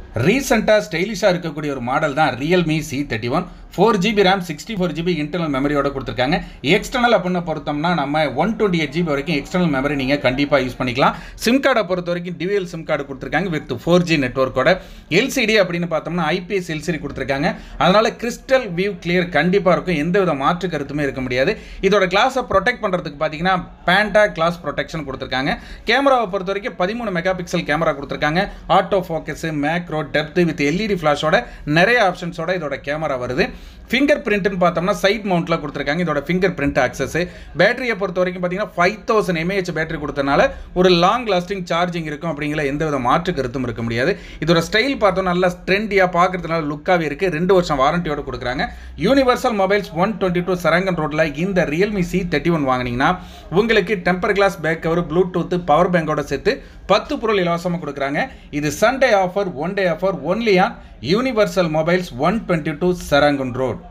ரீசெண்டாக ஸ்டைலிஷாக இருக்கக்கூடிய ஒரு மாடல் தான் Realme C thirty one four GB RAM sixty four GB internal மெமரியோட கொடுத்துருக்காங்க எக்ஸ்டர்னல் அப்படின்னு பொறுத்தோம்னா நம்ம ஒன் டுவெண்ட்டி எயிட் ஜிபி வரைக்கும் எக்ஸ்டர்னல் மெமரி நீங்கள் கண்டிப்பாக யூஸ் பண்ணிக்கலாம் சிம் கார்டை பொறுத்த வரைக்கும் டிவிஎல் சிம் கார்டு கொடுத்துருக்காங்க வித் ஃபோர் ஜி நெட்ஒர்க்கோட எல்சிடி அப்படின்னு பார்த்தோம்னா ஐபிஎஸ் எல்சிடி கொடுத்துருக்காங்க அதனால கிறிஸ்டல் வியூ கிளியர் கண்டிப்பாக இருக்கும் எந்த வித மாற்று கருத்துமே இருக்க முடியாது இதோட கிளாஸை ப்ரொடெக்ட் பண்ணுறதுக்கு பார்த்தீங்கன்னா பேண்டா கிளாஸ் ப்ரொடெக்ஷன் கொடுத்துருக்காங்க கேமராவை பொறுத்த வரைக்கும் பதிமூணு மெகா பிக்சல் கேமரா கொடுத்துருக்காங்க auto focus macro depth with LED ஃப்ளாஷோட நிறைய ஆப்ஷன்ஸோட இதோட கேமரா வருது ஃபிங்கர் பிரிண்ட்னு பார்த்தோம்னா சைட் மவுண்ட்டில் கொடுத்துருக்காங்க இதோட ஃபிங்கர் பிரிண்ட் ஆக்சஸ் பேட்டரியை பொறுத்த வரைக்கும் பார்த்தீங்கன்னா ஃபைவ் தௌசண்ட் எம்ஏஹெச் பேட்டரி கொடுத்தனால ஒரு லாங் லாஸ்டிங் சார்ஜிங் இருக்கும் அப்படிங்கிற எந்த வித மாற்று கருத்தும் இருக்க முடியாது இதோட ஸ்டைல் பார்த்தோம் நல்லா ட்ரெண்டியாக பார்க்கறதுனால லுக்காகவே இருக்குது ரெண்டு வருஷம் வாரண்டியோட கொடுக்குறாங்க Universal Mobiles one twenty two Sarangan ரோட்டில் இந்த ரியல்மி சி தேர்ட்டி ஒன் வாங்கினீங்கன்னா உங்களுக்கு temper glass back cover bluetooth power பேங்கோட சேர்த்து பத்து பொருள் இலவசமாக கொடுக்குறாங்க இது Sunday offer one day offer only on Universal Mobiles one twenty two Sarangan road